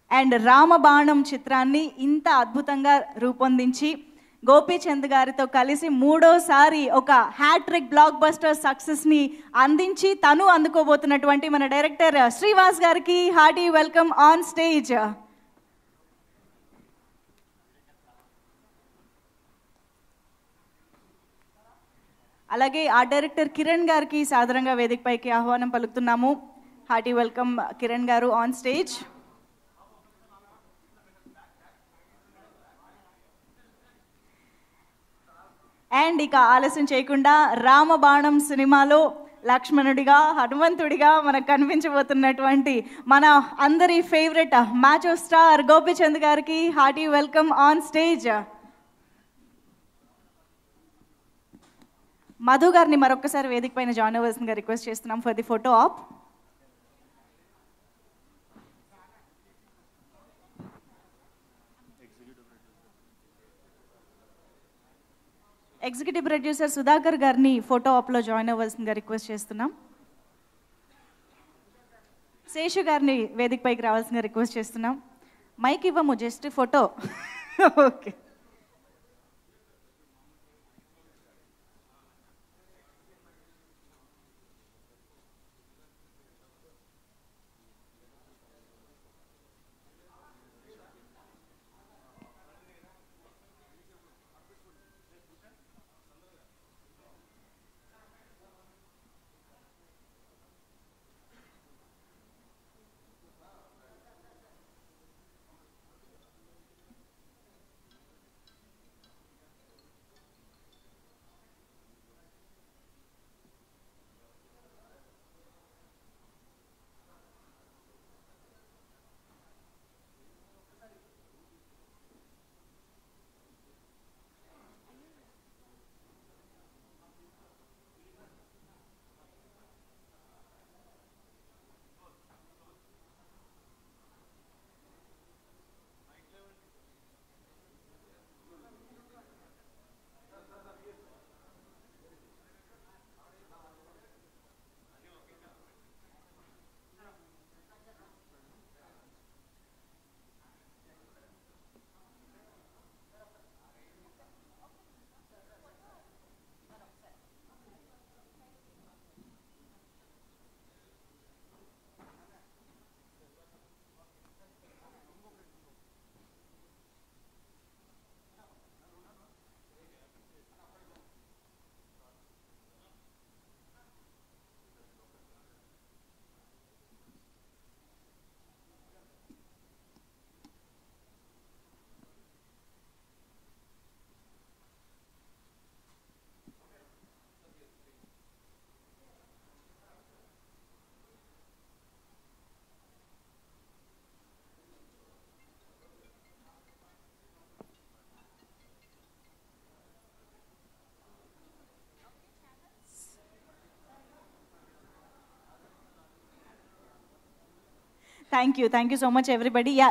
and రామబాణం చిత్రాన్ని ఇంత అద్భుతంగా రూపొందించి గోపీచంద్ గారితో కలిసి మూడోసారి ఒక హ్యాట్రిక్ బ్లాక్ బస్టర్ సక్సెస్ని అందించి తను అందుకోబోతున్నటువంటి మన డైరెక్టర్ శ్రీవాస్ గారికి హార్టీ వెల్కమ్ ఆన్ స్టేజ్ అలాగే ఆ డైరెక్టర్ కిరణ్ గారికి సాధారణంగా వేదికపైకి ఆహ్వానం పలుకుతున్నాము హార్టీ వెల్కమ్ కిరణ్ గారు ఆన్ స్టేజ్ అండ్ ఇక ఆలస్యం చేయకుండా రామబాణం సినిమాలో లక్ష్మణుడిగా హనుమంతుడిగా మనకు కనిపించబోతున్నటువంటి మన అందరి ఫేవరెట్ మ్యాచ్ స్టార్ గోపిచంద్ గారికి hearty welcome on stage Madhu గారిని మరొకసారి వేదిక పైన జాయిన్ అవ్వాల్సిందిగా రిక్వెస్ట్ చేస్తున్నాం for the photo op executive producer Sudhakar గారిని ఫోటో ఆప్లో జాయిన్ అవ్వాల్సిందిగా రిక్వెస్ట్ చేస్తున్నాం శేషు గారిని వేదిక పైకి రావాల్సిందిగా రిక్వెస్ట్ చేస్తున్నాం మైక్ ఇవ్వము just photo okay thank you thank you so much everybody yeah